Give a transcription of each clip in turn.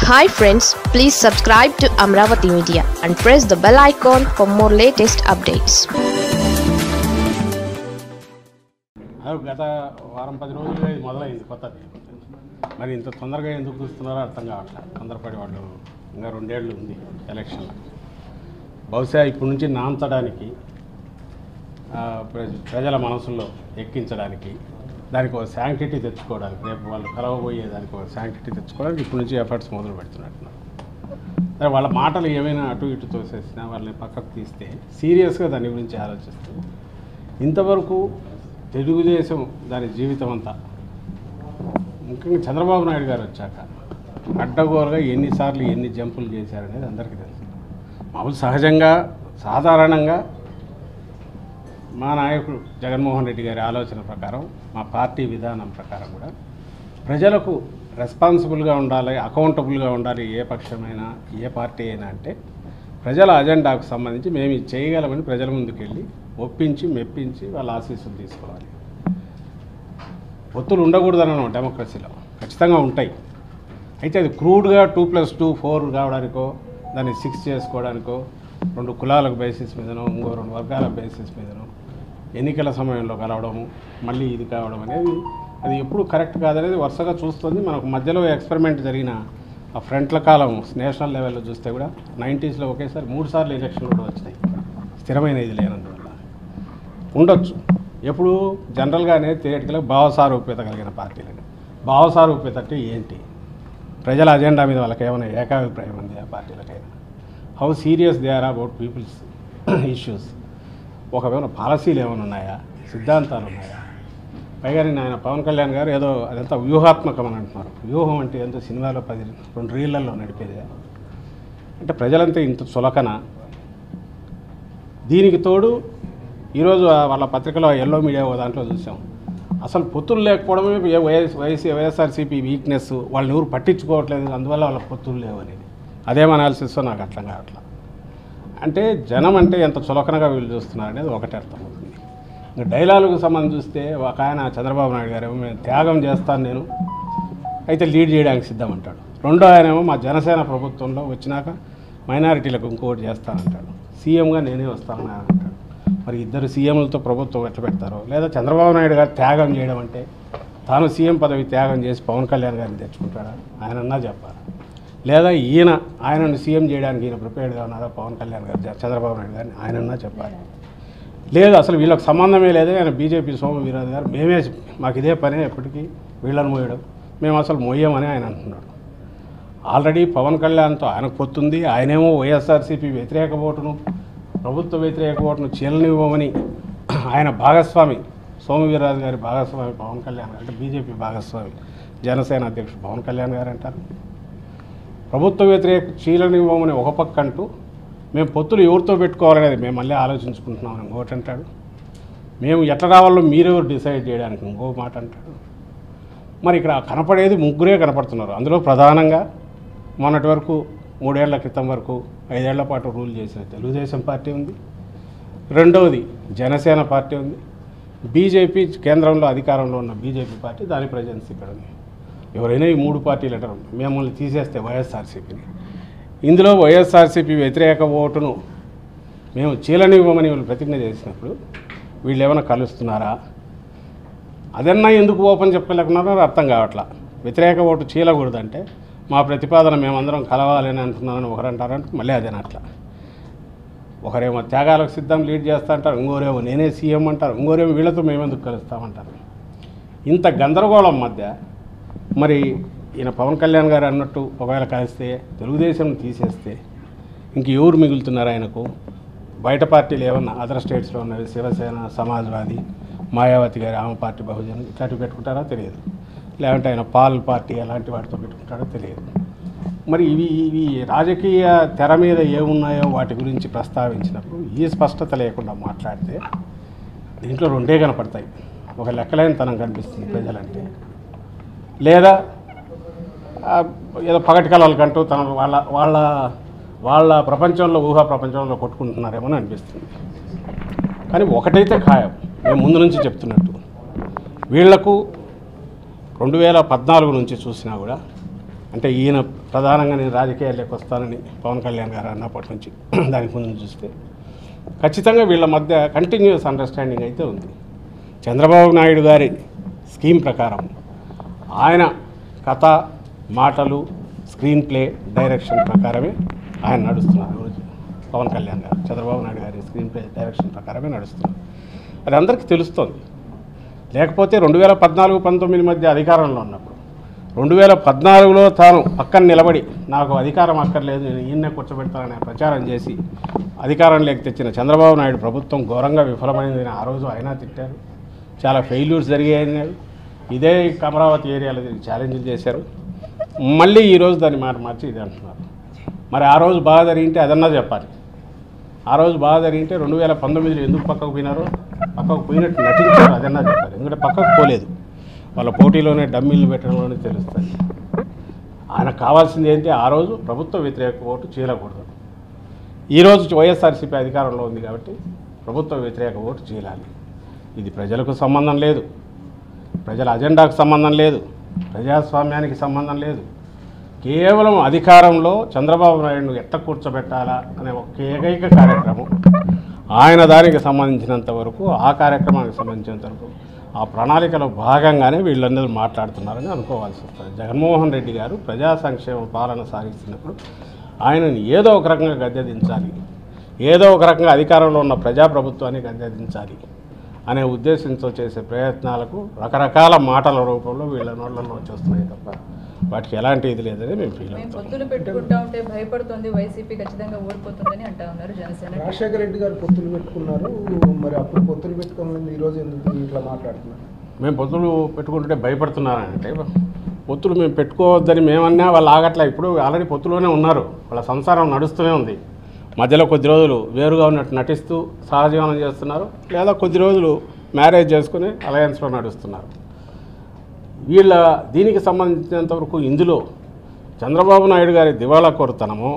Hi friends please subscribe to Amaravati media and press the bell icon for more latest updates అది గత వారం పది రోజులుగా ఇది మొదలైంది కొత్తది మరి ఇంత తొందరగా ఎందుకు చూస్తున్నారో అర్థం కావట్లేదు తొందరపడి వాళ్ళు ఇంకా రెండేళ్ళు ఉంది ఎలక్షన్ బహుశా ఇప్పటి నుంచి నాంచడానికి ఆ, ప్ర- ప్రజల మనసుల్లో ఎక్కించడానికి దానికి ఒక శాంక్టిటీ తెచ్చుకోవడానికి రేపు వాళ్ళు కలవబోయే దానికి ఒక శాంక్టిటీ తెచ్చుకోవడానికి ఇప్పటి నుంచి ఎఫర్ట్స్ మొదలు పెడుతున్నట్టున్నారు సరే వాళ్ళ మాటలు ఏమైనా అటు ఇటు తోసేసినా వాళ్ళని పక్కకు తీస్తే సీరియస్గా దాని గురించి ఆలోచిస్తూ ఇంతవరకు తెలుగుదేశం దాని జీవితం అంతా ముఖ్యంగా చంద్రబాబు నాయుడు గారు వచ్చాక అడ్డగోలుగా ఎన్నిసార్లు ఎన్ని జంపులు చేశారనేది అందరికీ తెలుసు మామూలు సహజంగా సాధారణంగా మా నాయకుడు జగన్మోహన్ రెడ్డి గారి ఆలోచన ప్రకారం మా పార్టీ విధానం ప్రకారం కూడా ప్రజలకు రెస్పాన్సిబుల్గా ఉండాలి అకౌంటబుల్గా ఉండాలి ఏ పక్షమైనా ఏ పార్టీ అయినా అంటే ప్రజల అజెండాకు సంబంధించి మేము ఇది చేయగలమని ప్రజల ముందుకు వెళ్ళి ఒప్పించి మెప్పించి వాళ్ళ ఆశీస్సులు తీసుకోవాలి ఒత్తులు ఉండకూడదని డెమోక్రసీలో ఖచ్చితంగా ఉంటాయి అయితే అది క్రూడ్గా టూ ప్లస్ టూ ఫోర్ కావడానికో దాన్ని సిక్స్ చేసుకోవడానికో రెండు కులాలకు బేసిస్ మీదనో ఇంకో రెండు వర్గాల బేసిస్ మీదనో ఎన్నికల సమయంలో కలవడము మళ్ళీ ఇది కావడం అనేది అది ఎప్పుడు కరెక్ట్ కాదనేది వరుసగా చూస్తుంది మనకు మధ్యలో ఎక్స్పెరిమెంట్ జరిగిన ఆ ఫ్రంట్ల కాలం నేషనల్ లెవెల్లో చూస్తే కూడా నైంటీస్లో ఒకేసారి మూడు సార్లు ఎలక్షన్లు కూడా వచ్చినాయి స్థిరమైన ఇది లేనందువల్ల ఉండొచ్చు ఎప్పుడు జనరల్గానే థియేటికల్గా భావసారూప్యత కలిగిన పార్టీలని భావసారూప్యత అంటే ఏంటి ప్రజల అజెండా మీద వాళ్ళకి ఏమైనా ఏకాభిప్రాయం ఉంది ఆ పార్టీలకైనా how serious they are about people's issues ఒకవేళ పాలసీలు ఏమైనా ఉన్నాయా సిద్ధాంతాలు ఉన్నాయా పైగా నేను ఆయన పవన్ కళ్యాణ్ గారు ఏదో అదంతా వ్యూహాత్మకం అని అంటున్నారు వ్యూహం అంటే ఎంతో సినిమాలో పది రెండు రీళ్లలో నడిపేది అంటే ప్రజలంతా ఇంత చులకన దీనికి తోడు ఈరోజు ఆ వాళ్ళ పత్రికలో ఎల్లో మీడియా ఓ దాంట్లో చూసాం అసలు పొత్తులు లేకపోవడమే ఏ వైఎస్ వైఎస్ వైఎస్ఆర్సీపీ వీక్నెస్ వాళ్ళని ఎవరు పట్టించుకోవట్లేదు అందువల్ల వాళ్ళ పొత్తులు లేవు అనేది అదేం అనాలిసిస్ నాకు అర్థం కావట్లా అంటే జనం అంటే ఎంత చులకనగా వీళ్ళు చూస్తున్నారు అనేది ఒకటి అర్థమవుతుంది ఇంకా డైలాగుకు సంబంధించి చూస్తే ఒక ఆయన చంద్రబాబు నాయుడు గారు ఏమో నేను త్యాగం చేస్తాను నేను అయితే లీడ్ చేయడానికి సిద్ధం అంటాడు రెండో ఆయనేమో మా జనసేన ప్రభుత్వంలో వచ్చినాక మైనారిటీలకు ఇంకోటి చేస్తానంటాడు సీఎంగా నేనే వస్తానని ఆయన అంటాడు మరి ఇద్దరు సీఎంలతో ప్రభుత్వం ఎట్లా పెడతారో లేదా చంద్రబాబు నాయుడు గారు త్యాగం చేయడం అంటే తాను సీఎం పదవి త్యాగం చేసి పవన్ కళ్యాణ్ గారిని తెచ్చుకుంటాడా ఆయనన్నా చెప్పాలి లేదా ఈయన ఆయనను సీఎం చేయడానికి ఈయన ప్రిపేర్డ్గా ఉన్నారా పవన్ కళ్యాణ్ గారు చంద్రబాబు నాయుడు గారిని ఆయనన్నా చెప్పాలి లేదు అసలు వీళ్ళకి సంబంధమే లేదు ఆయన బీజేపీ సోమ వీరాజు గారు మేమే మాకు ఇదే పనే ఎప్పటికీ వీళ్ళని మోయడం మేము అసలు మోయమని ఆయన అంటున్నాడు ఆల్రెడీ పవన్ కళ్యాణ్తో ఆయనకు పొత్తుంది ఆయనేమో వైఎస్ఆర్సీపీ వ్యతిరేక ఓటును ప్రభుత్వ వ్యతిరేక ఓటును చీలనివ్వమని ఆయన భాగస్వామి సోమవీర్రాజు గారి భాగస్వామి పవన్ కళ్యాణ్ గారు అంటే బీజేపీ భాగస్వామి జనసేన అధ్యక్షుడు పవన్ కళ్యాణ్ గారు అంటారు ప్రభుత్వ వ్యతిరేక చీలనివ్వమని ఒక పక్క అంటూ మేము పొత్తులు ఎవరితో పెట్టుకోవాలనేది మేము మళ్ళీ ఆలోచించుకుంటున్నామని ఇంకోటి అంటాడు మేము ఎట్లా రావాలో మీరెవరు డిసైడ్ చేయడానికి ఇంకో మాట అంటాడు మరి ఇక్కడ కనపడేది ముగ్గురే కనపడుతున్నారు అందులో ప్రధానంగా మొన్నటి వరకు మూడేళ్ల క్రితం వరకు ఐదేళ్ల పాటు రూల్ చేసిన తెలుగుదేశం పార్టీ ఉంది రెండవది జనసేన పార్టీ ఉంది బీజేపీ కేంద్రంలో అధికారంలో ఉన్న బీజేపీ పార్టీ దాని ప్రజెన్స్ ఇక్కడ ఉంది ఎవరైనా ఈ మూడు పార్టీలు అంటారు మిమ్మల్ని తీసేస్తే వైఎస్ఆర్సీపీని ఇందులో వైఎస్ఆర్సీపీ వ్యతిరేక ఓటును మేము చీలనివ్వమని వీళ్ళు ప్రతిజ్ఞ చేసినప్పుడు వీళ్ళు ఏమైనా కలుస్తున్నారా అదన్నా ఎందుకు ఓపెన్ చెప్పలేకున్నారో అర్థం కావట్లా వ్యతిరేక ఓటు చీలకూడదంటే మా ప్రతిపాదన మేమందరం కలవాలని అంటున్నామని ఒకరు అంటారంటే మళ్ళీ అదేనట్లా ఒకరేమో త్యాగాలకు సిద్ధం లీడ్ చేస్తా అంటారు ఇంకోరేమో నేనే సీఎం అంటారు ఇంకోరేమో వీళ్ళతో మేమెందుకు కలుస్తామంటారు ఇంత గందరగోళం మధ్య మరి ఈయన పవన్ కళ్యాణ్ గారు అన్నట్టు ఒకవేళ కలిస్తే తెలుగుదేశం తీసేస్తే ఇంక ఎవరు మిగులుతున్నారు ఆయనకు బయట పార్టీలు ఏమన్నా అదర్ స్టేట్స్లో ఉన్నవి శివసేన సమాజ్వాదీ మాయావతి గారి ఆమె పార్టీ బహుజన్ ఇట్లాంటివి పెట్టుకుంటారో తెలియదు లేదంటే ఆయన పాల్ పార్టీ అలాంటి వాటితో పెట్టుకుంటారో తెలియదు మరి ఇవి ఇవి రాజకీయ తెర మీద ఏమున్నాయో వాటి గురించి ప్రస్తావించినప్పుడు ఈ స్పష్టత లేకుండా మాట్లాడితే దీంట్లో రెండే కనపడతాయి ఒక లెక్కలేనితనం కనిపిస్తుంది ప్రజలంటే లేదా ఆ, ఏదో పగటి కళలకంటూ తన వాళ్ళ వాళ్ళ వాళ్ళ ప్రపంచంలో ఊహా ప్రపంచంలో కొట్టుకుంటున్నారేమో అని అనిపిస్తుంది కానీ ఒకటైతే ఖాయం మేము ముందు నుంచి చెప్తున్నట్టు వీళ్లకు రెండు వేల పద్నాలుగు నుంచి చూసినా కూడా అంటే ఈయన ప్రధానంగా నేను రాజకీయాల్లోకి వస్తానని పవన్ కళ్యాణ్ గారు అన్నప్పటి నుంచి దానికి ముందు చూస్తే ఖచ్చితంగా వీళ్ళ మధ్య కంటిన్యూస్ అండర్స్టాండింగ్ అయితే ఉంది చంద్రబాబు నాయుడు గారి స్కీమ్ ప్రకారం ఆయన కథ మాటలు స్క్రీన్ ప్లే డైరెక్షన్ ప్రకారమే ఆయన నడుస్తున్నారు ఈరోజు పవన్ కళ్యాణ్ గారు చంద్రబాబు నాయుడు గారి స్క్రీన్ ప్లే డైరెక్షన్ ప్రకారమే నడుస్తున్నారు అది అందరికీ తెలుస్తోంది లేకపోతే రెండు వేల పద్నాలుగు పంతొమ్మిది మధ్య అధికారంలో ఉన్నప్పుడు రెండు వేల పద్నాలుగులో తాను పక్కన నిలబడి నాకు అధికారం అక్కర్లేదు నేను ఈయన్నే కూర్చోబెడతాననే ప్రచారం చేసి అధికారంలోకి తెచ్చిన చంద్రబాబు నాయుడు ప్రభుత్వం ఘోరంగా విఫలమైందని ఆ రోజు ఆయన తిట్టారు చాలా ఫెయిల్యూర్స్ జరిగాయని ఇదే అమరావతి ఏరియాలో దీనికి ఛాలెంజ్లు చేశారు మళ్ళీ ఈరోజు దాన్ని మాట మార్చి ఇది అంటున్నారు మరి ఆ రోజు బాగా జరిగింటే అదన్నా చెప్పాలి ఆ రోజు బాగా జరిగింటే రెండు వేల పంతొమ్మిదిలో ఎందుకు పక్కకు పోయినారో పక్కకు పోయినట్టు నటించారు అదన్నా చెప్పాలి ఎందుకంటే పక్కకు పోలేదు వాళ్ళ పోటీలోనే డమ్మీలు పెట్టడంలోనే తెలుస్తుంది ఆయన కావాల్సింది ఏంటి ఆ రోజు ప్రభుత్వ వ్యతిరేక ఓటు చీలకూడదు ఈరోజు వైఎస్ఆర్సీపీ అధికారంలో ఉంది కాబట్టి ప్రభుత్వ వ్యతిరేక ఓటు చీలాలి ఇది ప్రజలకు సంబంధం లేదు ప్రజల అజెండాకు సంబంధం లేదు ప్రజాస్వామ్యానికి సంబంధం లేదు కేవలం అధికారంలో చంద్రబాబు నాయుడును ఎట్ట కూర్చోబెట్టాలా అనే ఒక ఏకైక కార్యక్రమం ఆయన దానికి సంబంధించినంత వరకు ఆ కార్యక్రమానికి సంబంధించినంత వరకు ఆ ప్రణాళికలో భాగంగానే వీళ్ళందరూ మాట్లాడుతున్నారని అనుకోవాల్సి వస్తుంది జగన్మోహన్ రెడ్డి గారు ప్రజా సంక్షేమ పాలన సాగిస్తున్నప్పుడు ఆయనని ఏదో ఒక రకంగా గద్దెదించాలి ఏదో ఒక రకంగా అధికారంలో ఉన్న ప్రజాప్రభుత్వాన్ని గద్దెదించాలి అనే ఉద్దేశంతో చేసే ప్రయత్నాలకు రకరకాల మాటల రూపంలో వీళ్ళ నోళ్ళలో వచ్చేస్తున్నాయి తప్ప వాటికి ఎలాంటి ఇది లేదని మేము ఫీల్ మేము అవుతాం పొత్తులు పెట్టుకుంటా ఉంటే భయపడుతుంది వైసీపీ ఖచ్చితంగా ఓడిపోతుందని అంటా ఉన్నారు జనసేన రాజశేఖర రెడ్డి గారు పొత్తులు పెట్టుకున్నారు మరి అప్పుడు పొత్తులు పెట్టుకోవాలని ఈరోజు ఎందుకు ఇట్లా మాట్లాడుతున్నారు మేము పొత్తులు పెట్టుకుంటుంటే భయపడుతున్నారంటే పొత్తులు మేము పెట్టుకోవద్దని మేమన్నా వాళ్ళు ఆగట్లే ఇప్పుడు ఆల్రెడీ పొత్తులోనే ఉన్నారు వాళ్ళ సంసారం నడుస్తూనే ఉంది మధ్యలో కొద్ది రోజులు వేరుగా ఉన్నట్టు నటిస్తూ సహజీవనం చేస్తున్నారు లేదా కొద్ది రోజులు మ్యారేజ్ చేసుకుని అలయన్స్లో నడుస్తున్నారు వీళ్ళ దీనికి సంబంధించినంత వరకు ఇందులో చంద్రబాబు నాయుడు గారి దివాళా కోరుతనము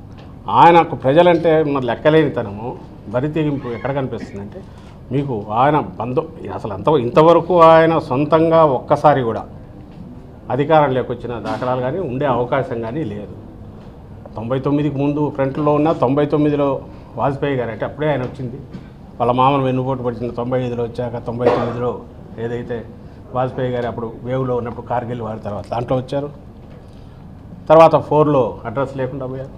ఆయనకు ప్రజలంటే ఉన్న లెక్కలేనితనము బరితెగింపు ఎక్కడ కనిపిస్తుందంటే మీకు ఆయన బంధు అసలు అంత ఇంతవరకు ఆయన సొంతంగా ఒక్కసారి కూడా అధికారంలోకి వచ్చిన దాఖలాలు కానీ ఉండే అవకాశం కానీ లేదు తొంభై తొమ్మిదికి ముందు ఫ్రంట్లో ఉన్న తొంభై తొమ్మిదిలో వాజ్పేయి గారు అంటే అప్పుడే ఆయన వచ్చింది వాళ్ళ మామను వెన్నుపోటు పడిచిన తొంభై ఐదులో వచ్చాక తొంభై తొమ్మిదిలో ఏదైతే వాజ్పేయి గారు అప్పుడు వేవ్లో ఉన్నప్పుడు కార్గిల్ వారి తర్వాత దాంట్లో వచ్చారు తర్వాత ఫోర్లో అడ్రస్ లేకుండా పోయారు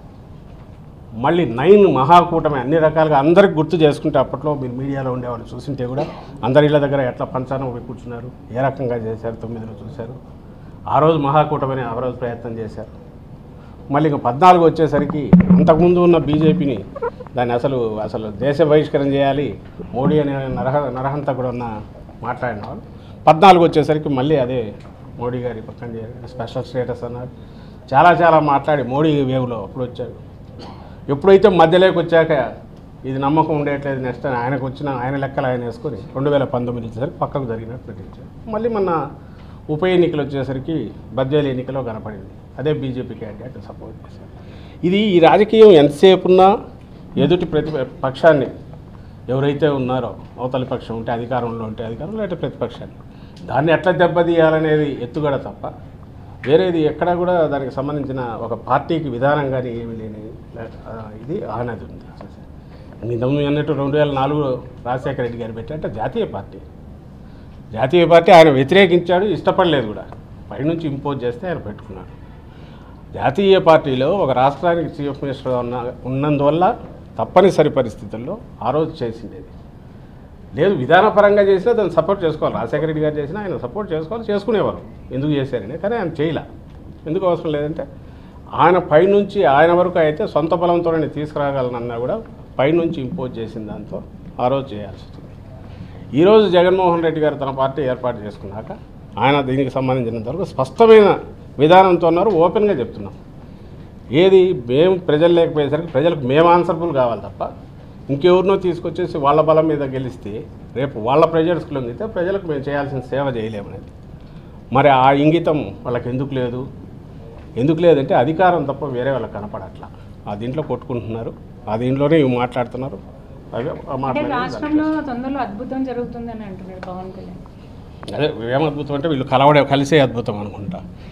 మళ్ళీ నైన్ మహాకూటమి అన్ని రకాలుగా అందరికి గుర్తు చేసుకుంటే అప్పట్లో మీరు మీడియాలో ఉండేవాళ్ళు చూసింటే కూడా అందరి ఇళ్ళ దగ్గర ఎట్లా పంచానం పోయి కూర్చున్నారు ఏ రకంగా చేశారు తొమ్మిదిలో చూశారు ఆ రోజు మహాకూటమిని ఆ రోజు ప్రయత్నం చేశారు మళ్ళీ ఇంకా పద్నాలుగు వచ్చేసరికి అంతకుముందు ఉన్న బీజేపీని దాన్ని అసలు అసలు దేశ బహిష్కరణ చేయాలి మోడీ అనే నరహ నరహంత కూడా ఉన్న మాట్లాడిన వాళ్ళు పద్నాలుగు వచ్చేసరికి మళ్ళీ అదే మోడీ గారి పక్కన చేయాలి స్పెషల్ స్టేటస్ అన్నారు చాలా చాలా మాట్లాడి మోడీ వేవ్లో అప్పుడు వచ్చారు ఎప్పుడైతే మధ్యలోకి వచ్చాక ఇది నమ్మకం ఉండేట్లేదు నెక్స్ట్ అని ఆయనకు వచ్చిన ఆయన లెక్కలు ఆయన వేసుకొని రెండు వేల పంతొమ్మిది వచ్చేసరికి పక్కకు జరిగినట్టు నటించారు మళ్ళీ మొన్న ఉప ఎన్నికలు వచ్చేసరికి బద్వేలు ఎన్నికలో కనపడింది అదే బీజేపీ క్యాండిడేట్ సపోర్ట్ చేశారు ఇది ఈ రాజకీయం ఎంతసేపు ఉన్నా ఎదుటి ప్రతి పక్షాన్ని ఎవరైతే ఉన్నారో అవతలి పక్షం ఉంటే అధికారంలో ఉంటే అధికారంలో అంటే ప్రతిపక్షాన్ని దాన్ని ఎట్లా దెబ్బతీయాలనేది ఎత్తుగడ తప్ప వేరేది ఎక్కడ కూడా దానికి సంబంధించిన ఒక పార్టీకి విధానం కానీ ఏమీ లేని ఆ, ఇది ఆనది ఉంది ఇంతకుముందు అన్నట్టు రెండు వేల నాలుగులో రాజశేఖర రెడ్డి గారు పెట్టారంటే జాతీయ పార్టీ జాతీయ పార్టీ ఆయన వ్యతిరేకించాడు ఇష్టపడలేదు కూడా పైనుంచి ఇంపోజ్ చేస్తే ఆయన పెట్టుకున్నాడు జాతీయ పార్టీలో ఒక రాష్ట్రానికి చీఫ్ మినిస్టర్ ఉన్న ఉన్నందువల్ల తప్పనిసరి పరిస్థితుల్లో ఆ రోజు చేసిండేది లేదు విధానపరంగా చేసినా దాన్ని సపోర్ట్ చేసుకోవాలి రాజశేఖర రెడ్డి గారు చేసినా ఆయన సపోర్ట్ చేసుకోవాలి చేసుకునేవారు ఎందుకు చేశారని కానీ ఆయన చేయలే ఎందుకు అవసరం లేదంటే ఆయన పైనుంచి ఆయన వరకు అయితే సొంత బలంతో నేను తీసుకురాగలనన్నా కూడా పైనుంచి ఇంపోజ్ చేసిన దాంతో ఆ రోజు చేయాల్సి వచ్చింది ఈరోజు జగన్మోహన్ రెడ్డి గారు తన పార్టీ ఏర్పాటు చేసుకున్నాక ఆయన దీనికి సంబంధించినంత వరకు స్పష్టమైన విధానంతో ఉన్నారు ఓపెన్గా చెప్తున్నాం ఏది మేము ప్రజలు లేకపోయేసరికి ప్రజలకు మేము ఆన్సర్బుల్ కావాలి తప్ప ఇంకెవరినో తీసుకొచ్చేసి వాళ్ళ బలం మీద గెలిస్తే రేపు వాళ్ళ ప్రెజర్స్కి లొంగితే ప్రజలకు మేము చేయాల్సిన సేవ చేయలేమనేది మరి ఆ ఇంగితం వాళ్ళకి ఎందుకు లేదు ఎందుకు లేదంటే అధికారం తప్ప వేరే వాళ్ళకి కనపడట్లా ఆ దీంట్లో కొట్టుకుంటున్నారు ఆ దీంట్లోనే ఇవి మాట్లాడుతున్నారు అవి ఆ అంటే మాట్లాడేది రాష్ట్రంలో తొందరలో అద్భుతం జరుగుతుందని అంటున్నారు పవన్ కళ్యాణ్ అదే ఏం అద్భుతం అంటే వీళ్ళు కలవడే కలిసే అద్భుతం అనుకుంటా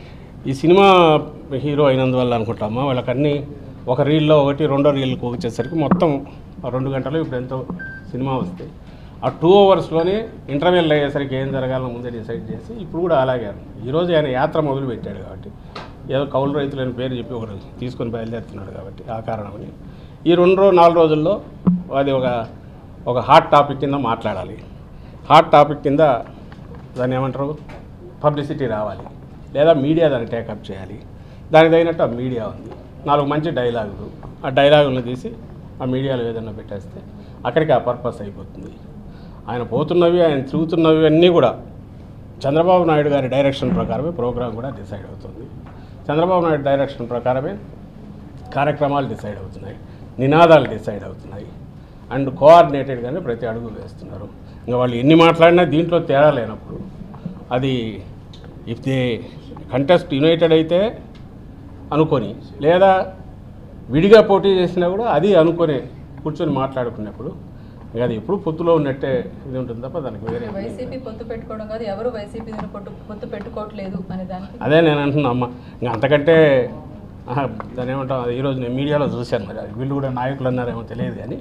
ఈ సినిమా హీరో అయినందువల్ల అనుకుంటామా వాళ్ళకన్నీ ఒక రీల్లో ఒకటి రెండో రీల్కి వచ్చేసరికి మొత్తం ఆ రెండు గంటలు ఇప్పుడు ఎంతో సినిమా వస్తాయి ఆ టూ అవర్స్లోనే ఇంటర్వెల్ అయ్యేసరికి ఏం జరగాలని ముందే డిసైడ్ చేసి ఇప్పుడు కూడా అలాగే ఈరోజు ఆయన యాత్ర మొదలు పెట్టాడు కాబట్టి ఏదో కౌలు రైతులని పేరు చెప్పి ఒకరు తీసుకొని బయలుదేరుతున్నాడు కాబట్టి ఆ కారణమని ఈ రెండు రోజు నాలుగు రోజుల్లో అది ఒక ఒక హాట్ టాపిక్ కింద మాట్లాడాలి హాట్ టాపిక్ కింద దాన్ని ఏమంటారు పబ్లిసిటీ రావాలి లేదా మీడియా దాన్ని టేకప్ చేయాలి దానికి తగినట్టు ఆ మీడియా ఉంది నాలుగు మంచి డైలాగులు ఆ డైలాగులను తీసి ఆ మీడియాలో ఏదైనా పెట్టేస్తే అక్కడికి ఆ పర్పస్ అయిపోతుంది ఆయన పోతున్నవి ఆయన తిరుగుతున్నవి అన్నీ కూడా చంద్రబాబు నాయుడు గారి డైరెక్షన్ ప్రకారమే ప్రోగ్రాం కూడా డిసైడ్ అవుతుంది చంద్రబాబు నాయుడు డైరెక్షన్ ప్రకారమే కార్యక్రమాలు డిసైడ్ అవుతున్నాయి నినాదాలు డిసైడ్ అవుతున్నాయి అండ్ కోఆర్డినేటెడ్గానే ప్రతి అడుగు వేస్తున్నారు ఇంకా వాళ్ళు ఎన్ని మాట్లాడినా దీంట్లో తేడా లేనప్పుడు అది ఇఫ్ దే కంటెస్ట్ యునైటెడ్ అయితే అనుకొని లేదా విడిగా పోటీ చేసినా కూడా అది అనుకొని కూర్చొని మాట్లాడుకున్నప్పుడు ఇంకా అది ఎప్పుడు పొత్తులో ఉన్నట్టే ఇది ఉంటుంది తప్ప దానికి వేరే వైసీపీ పొత్తు పెట్టుకోవడం కాదు ఎవరు వైసీపీ పొత్తు పొత్తు పెట్టుకోవట్లేదు అనే దానికి అదే నేను అంటున్నా అమ్మ ఇంకా అంతకంటే ఆహా, దాని ఏమంటాం అది ఈరోజు నేను మీడియాలో చూశాను మరి అది వీళ్ళు కూడా నాయకులు అన్నారేమో తెలియదు కానీ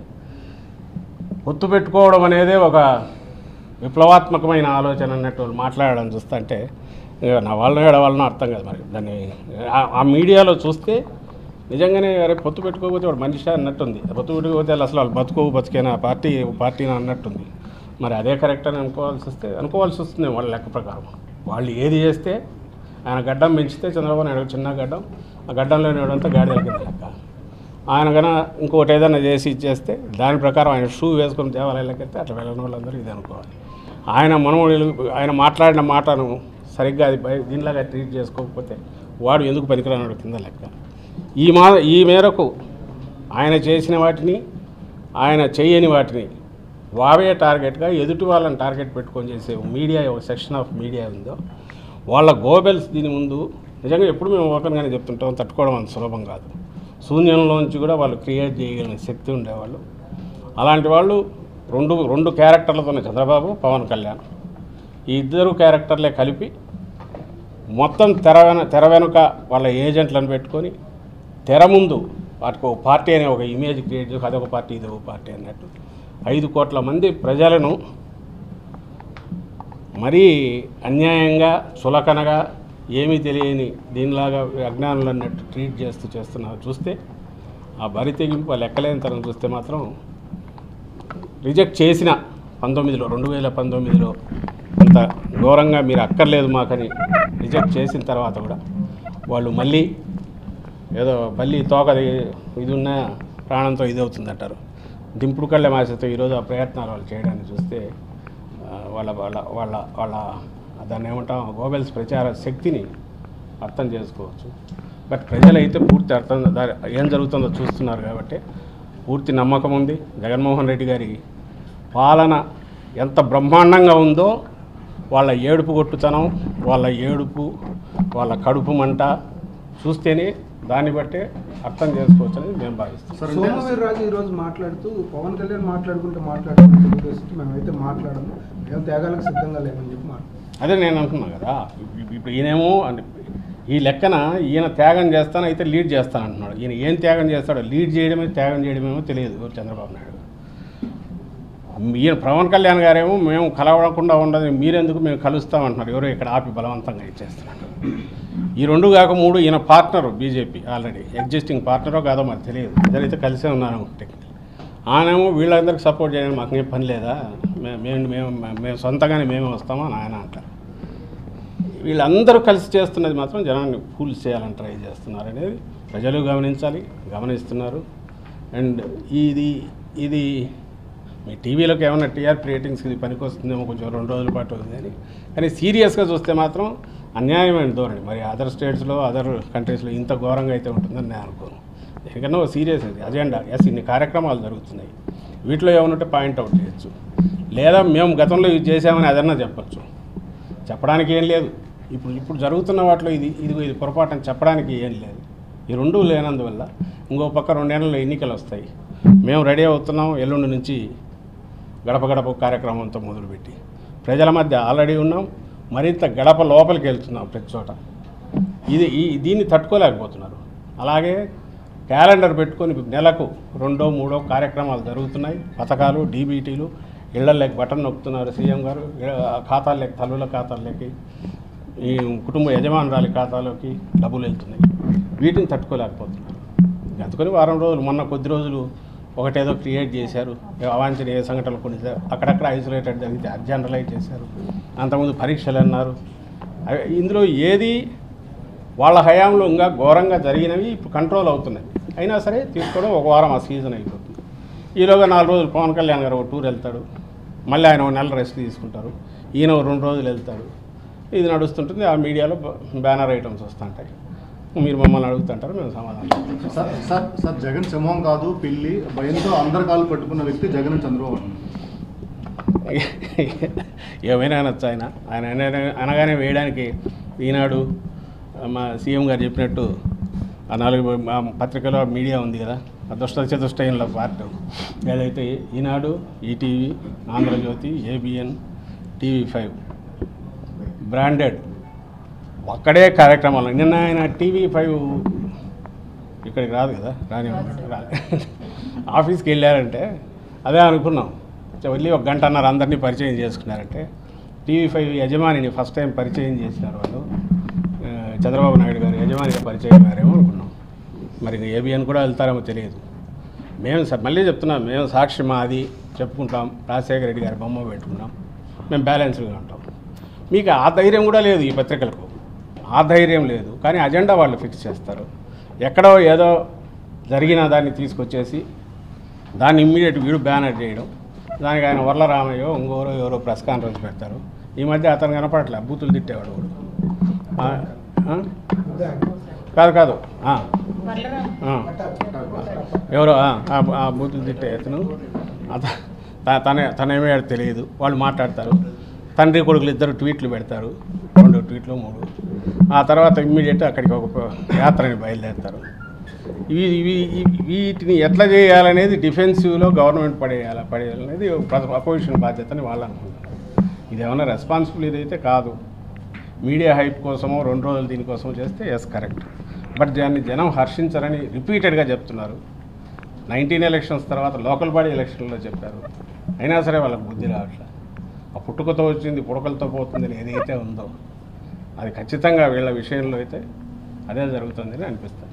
పొత్తు పెట్టుకోవడం అనేదే ఒక విప్లవాత్మకమైన ఆలోచన అన్నట్టు వాళ్ళు మాట్లాడడం చూస్తుంటే ఇక నా వాళ్ళని ఏడ వాళ్ళనో అర్థం కాదు మరి దాన్ని ఆ- ఆ మీడియాలో చూస్తే నిజంగానే అరే పొత్తు పెట్టుకోకపోతే వాడు మనిషి అన్నట్టుంది పొత్తు పెట్టుకోకపోతే అసలు వాళ్ళు బతుకు బతికేనా పార్టీ పార్టీనా అన్నట్టుంది మరి అదే కరెక్ట్ అని అనుకోవాల్సి వస్తే అనుకోవాల్సి వస్తుంది వాళ్ళ లెక్క ప్రకారం వాళ్ళు ఏది చేస్తే ఆయన గడ్డం పెంచితే చంద్రబాబు నాయుడు చిన్న గడ్డం ఆ గడ్డంలో నేడంతా గాడిదల కింద లెక్క ఆయన కన ఇంకోటి ఏదైనా చేసి ఇచ్చేస్తే దాని ప్రకారం ఆయన షూ వేసుకొని దేవాలయాలకు వెళ్తే అట్లా వెళ్ళిన వాళ్ళందరూ ఇది అనుకోవాలి ఆయన మనవడు ఆయన మాట్లాడిన మాటను సరిగ్గా అది బయ- దీనిలాగా ట్రీట్ చేసుకోకపోతే వాడు ఎందుకు పనికిరానాడు కింద లెక్క ఈ మా ఈ మేరకు ఆయన చేసిన వాటిని ఆయన చేయని వాటిని వావే టార్గెట్గా ఎదుటి వాళ్ళని టార్గెట్ పెట్టుకొని చేసే మీడియా ఒక సెక్షన్ ఆఫ్ మీడియా ఉందో వాళ్ళ గోబెల్స్ దీని ముందు నిజంగా ఎప్పుడు మేము ఓపెన్గానే చెప్తుంటాం తట్టుకోవడం అంత సులభం కాదు శూన్యంలోంచి కూడా వాళ్ళు క్రియేట్ చేయగలిగిన శక్తి ఉండేవాళ్ళు అలాంటి వాళ్ళు రెండు రెండు క్యారెక్టర్లతోనే చంద్రబాబు పవన్ కళ్యాణ్ ఈ ఇద్దరు క్యారెక్టర్లే కలిపి మొత్తం తెర వెన తెర వెనుక వాళ్ళ ఏజెంట్లను పెట్టుకొని తెర ముందు వాటికి ఒక పార్టీ అనే ఒక ఇమేజ్ క్రియేట్ చేసి అదొక పార్టీ ఇదొక పార్టీ అన్నట్టు ఐదు కోట్ల మంది ప్రజలను మరీ అన్యాయంగా చులకనగా ఏమీ తెలియని దీనిలాగా అజ్ఞానులు అన్నట్టు ట్రీట్ చేస్తూ చేస్తున్నారు చూస్తే ఆ బరి తెగింపు ఆ లెక్కలేనితనం చూస్తే మాత్రం రిజెక్ట్ చేసిన పంతొమ్మిదిలో రెండు వేల పంతొమ్మిదిలో అంత ఘోరంగా మీరు అక్కర్లేదు మాకని రిజెక్ట్ చేసిన తర్వాత కూడా వాళ్ళు మళ్ళీ ఏదో మళ్ళీ తోకది ఇది ఉన్న ప్రాణంతో ఇది అవుతుందంటారు దింపుడు కళ్ళ మాసతో ఈరోజు ఆ ప్రయత్నాలు వాళ్ళు చేయడాన్ని చూస్తే ఆ, వాళ్ళ వాళ్ళ వాళ్ళ వాళ్ళ దాన్ని ఏమంటాం గోబెల్స్ ప్రచార శక్తిని అర్థం చేసుకోవచ్చు బట్ ప్రజలైతే పూర్తి అర్థం దా- ఏం జరుగుతుందో చూస్తున్నారు కాబట్టి పూర్తి నమ్మకం ఉంది జగన్మోహన్ రెడ్డి గారి పాలన ఎంత బ్రహ్మాండంగా ఉందో వాళ్ళ ఏడుపు కొట్టుతనం వాళ్ళ ఏడుపు వాళ్ళ కడుపు మంట చూస్తేనే దాన్ని బట్టే అర్థం చేసుకోవచ్చు అనేది మేము భావిస్తాం సోమవీర్ రాజు ఈ రోజు మాట్లాడుతూ పవన్ కళ్యాణ్ మాట్లాడుకుంటే మాట్లాడుకుంటే తెలుగుదేశం మేమైతే మాట్లాడము మేము త్యాగాలకు సిద్ధంగా లేమని చెప్పి మాట్లాడు అదే నేను అంటున్నా కదా ఇప్- ఇప్పుడు ఈయనేమో అంటే ఈ లెక్కన ఈయన త్యాగం చేస్తాను అయితే లీడ్ చేస్తాను అంటున్నాడు ఈయన ఏం త్యాగం చేస్తాడో లీడ్ చేయడమే త్యాగం చేయడమేమో తెలియదు చంద్రబాబు నాయుడు ఈయన పవన్ కళ్యాణ్ గారేమో మేము కలవకుండా ఉండదు మీరెందుకు మేము కలుస్తామంటున్నారు ఎవరో ఇక్కడ ఆపి బలవంతంగా ఇచ్చేస్తున్నారు ఈ రెండు కాక మూడు ఈయన పార్ట్నర్ బీజేపీ ఆల్రెడీ ఎగ్జిస్టింగ్ పార్ట్నరో కాదో మరి తెలియదు ఇద్దరైతే కలిసే ఉన్నారు టెక్నికల్ ఆయనేమో వీళ్ళందరికీ సపోర్ట్ చేయడానికి మాకేం పని లేదా మే- మేము మేము మేము సొంతంగానే మేమే వస్తామో అని ఆయన అంటారు వీళ్ళందరూ కలిసి చేస్తున్నది మాత్రం జనాన్ని ఫూల్ చేయాలని ట్రై చేస్తున్నారు అనేది ప్రజలు గమనించాలి గమనిస్తున్నారు అండ్ ఇది ఇది మీ టీవీలోకి ఏమైనా టీఆర్పీ రేటింగ్స్కి ఇది పనికొస్తుందేమో కొంచెం రెండు రోజుల పాటు ఉంది కానీ కానీ సీరియస్గా చూస్తే మాత్రం అన్యాయమైన ధోరణి మరి అదర్ స్టేట్స్లో అదర్ కంట్రీస్లో ఇంత ఘోరంగా అయితే ఉంటుందని నేను అనుకోను ఎందుకన్నా ఒక సీరియస్ అజెండా ఎస్ ఇన్ని కార్యక్రమాలు జరుగుతున్నాయి వీటిలో ఏమన్నట్టే పాయింట్అవుట్ చేయొచ్చు లేదా మేము గతంలో ఇది చేసామని అదన్నా చెప్పచ్చు చెప్పడానికి ఏం లేదు ఇప్పుడు ఇప్పుడు జరుగుతున్న వాటిలో ఇది ఇది ఇది పొరపాటు అని చెప్పడానికి ఏం లేదు ఈ రెండు లేనందువల్ల ఇంకో పక్క రెండేళ్లలో ఎన్నికలు వస్తాయి మేము రెడీ అవుతున్నాం ఎల్లుండి నుంచి గడప గడప కార్యక్రమంతో మొదలుపెట్టి ప్రజల మధ్య ఆల్రెడీ ఉన్నాం మరింత గడప లోపలికి వెళ్తున్నాం ప్రతి చోట ఇది ఈ దీన్ని తట్టుకోలేకపోతున్నారు అలాగే క్యాలెండర్ పెట్టుకొని నెలకు రెండో మూడో కార్యక్రమాలు జరుగుతున్నాయి పథకాలు డీబీటీలు ఇళ్లలోకి బటన్ నొక్కుతున్నారు సీఎం గారు ఇళ్ళ- ఖాతాల్లోకి తల్లుల ఖాతాల్లోకి ఈ కుటుంబ యజమానురాలి ఖాతాలోకి డబ్బులు వెళ్తున్నాయి వీటిని తట్టుకోలేకపోతున్నారు అందుకని వారం రోజులు మొన్న కొద్ది రోజులు ఒకటేదో క్రియేట్ చేశారు అవాంఛనీయ సంఘటనలు కొన్ని జ- అక్కడక్కడ ఐసోలేటెడ్ జరిగితే అది జనరలైజ్ చేశారు అంతకుముందు పరీక్షలు అన్నారు అవి- ఇందులో ఏది వాళ్ళ హయాంలో ఇంకా ఘోరంగా జరిగినవి ఇప్పుడు కంట్రోల్ అవుతున్నాయి అయినా సరే తీసుకోవడం ఒక వారం ఆ సీజన్ అయిపోతుంది ఈలోగా నాలుగు రోజులు పవన్ కళ్యాణ్ గారు ఒక టూర్ వెళ్తాడు మళ్ళీ ఆయన ఒక నెల రెస్ట్ తీసుకుంటారు ఈయన ఒక రెండు రోజులు వెళ్తాడు ఇది నడుస్తుంటుంది ఆ మీడియాలో బ- బ్యానర్ ఐటమ్స్ వస్తుంటాయి మీరు మమ్మల్ని అడుగుతుంటారు మేము సమాధానం చెప్తాం. సార్ సార్ సార్ జగన్ సింహం కాదు పిల్లి భయంతో అందరి కాళ్ళు పట్టుకున్న వ్యక్తి జగన్ చంద్రబాబు ఏమైనా అనొచ్చు ఆయన ఆయన అన- అనగానే వేయడానికి ఈనాడు మా సీఎం గారు చెప్పినట్టు ఆ నాలుగు మా పత్రికలో మీడియా ఉంది కదా ఆ దుష్ట చతుష్టయంలో పార్ట్ ఏదైతే Eenadu ETV Andhrajyothi ABN TV five branded ఒక్కడే కార్యక్రమాలు నిన్న ఆయన టీవీ ఫైవ్ ఇక్కడికి రాదు కదా రాని రాదు ఆఫీస్కి వెళ్ళారంటే అదే అనుకున్నాం చ- వెళ్ళి ఒక గంటన్నర అందరినీ పరిచయం చేసుకున్నారంటే టీవీ ఫైవ్ యజమానిని ఫస్ట్ టైం పరిచయం చేసినారు వాళ్ళు ఆ, చంద్రబాబు నాయుడు గారు యజమానిగా పరిచయం అయ్యారేమో అనుకున్నాం మరి ఏబిఎన్ కూడా వెళ్తారేమో తెలియదు మేము స- మళ్ళీ చెప్తున్నాం మేము సాక్షి మాది చెప్పుకుంటాం రాజశేఖర రెడ్డి గారి బొమ్మ పెట్టుకున్నాం మేము బ్యాలెన్స్గా ఉంటాం మీకు ఆ ధైర్యం కూడా లేదు ఈ పత్రికలకు ఆ ధైర్యం లేదు కానీ అజెండా వాళ్ళు ఫిక్స్ చేస్తారు ఎక్కడో ఏదో జరిగిన దాన్ని తీసుకొచ్చేసి దాన్ని ఇమ్మీడియట్ వీడు బ్యానర్ చేయడం దానికి ఆయన వరలరామయ్యో ఇంకోరో ఎవరో ప్రెస్ కాన్ఫరెన్స్ పెడతారు ఈ మధ్య అతను కనపడట్లే బూతులు తిట్టేవాడు వాడు ఆ, ఆ? కాదు కాదు ఆ. ఆ. ఎవరో ఆ, ఆ- ఆ బూతులు తిట్టే అతను అత త- తన తనేమో తెలియదు వాళ్ళు మాట్లాడతారు తండ్రి కొడుకులు ఇద్దరు ట్వీట్లు పెడతారు రెండు ట్వీట్లు మూడు ఆ తర్వాత ఇమ్మీడియట్ అక్కడికి ఒక ప- యాత్రని బయలుదేరుతారు ఇవి ఇవి ఇవి- వీటిని ఎట్లా చేయాలనేది డిఫెన్సివ్లో గవర్నమెంట్ పడేయాలి పడేయాలనేది అపోజిషన్ బాధ్యతని వాళ్ళు అనుకుంటారు ఇది ఏమైనా రెస్పాన్సిబుల్ ఇదైతే కాదు మీడియా హైప్ కోసమో రెండు రోజులు దీనికోసమో చేస్తే ఎస్ కరెక్ట్ బట్ దాన్ని జనం హర్షించరని రిపీటెడ్గా చెప్తున్నారు నైన్టీన్ ఎలక్షన్స్ తర్వాత లోకల్ బాడీ ఎలక్షన్లో చెప్పారు అయినా సరే వాళ్ళకి బుద్ధి రావట్లేదు ఆ పుట్టుకతో వచ్చింది పుడకలతో పోతుందని ఏదైతే ఉందో అది ఖచ్చితంగా వీళ్ళ విషయంలో అయితే అదే జరుగుతుందని అనిపిస్తుంది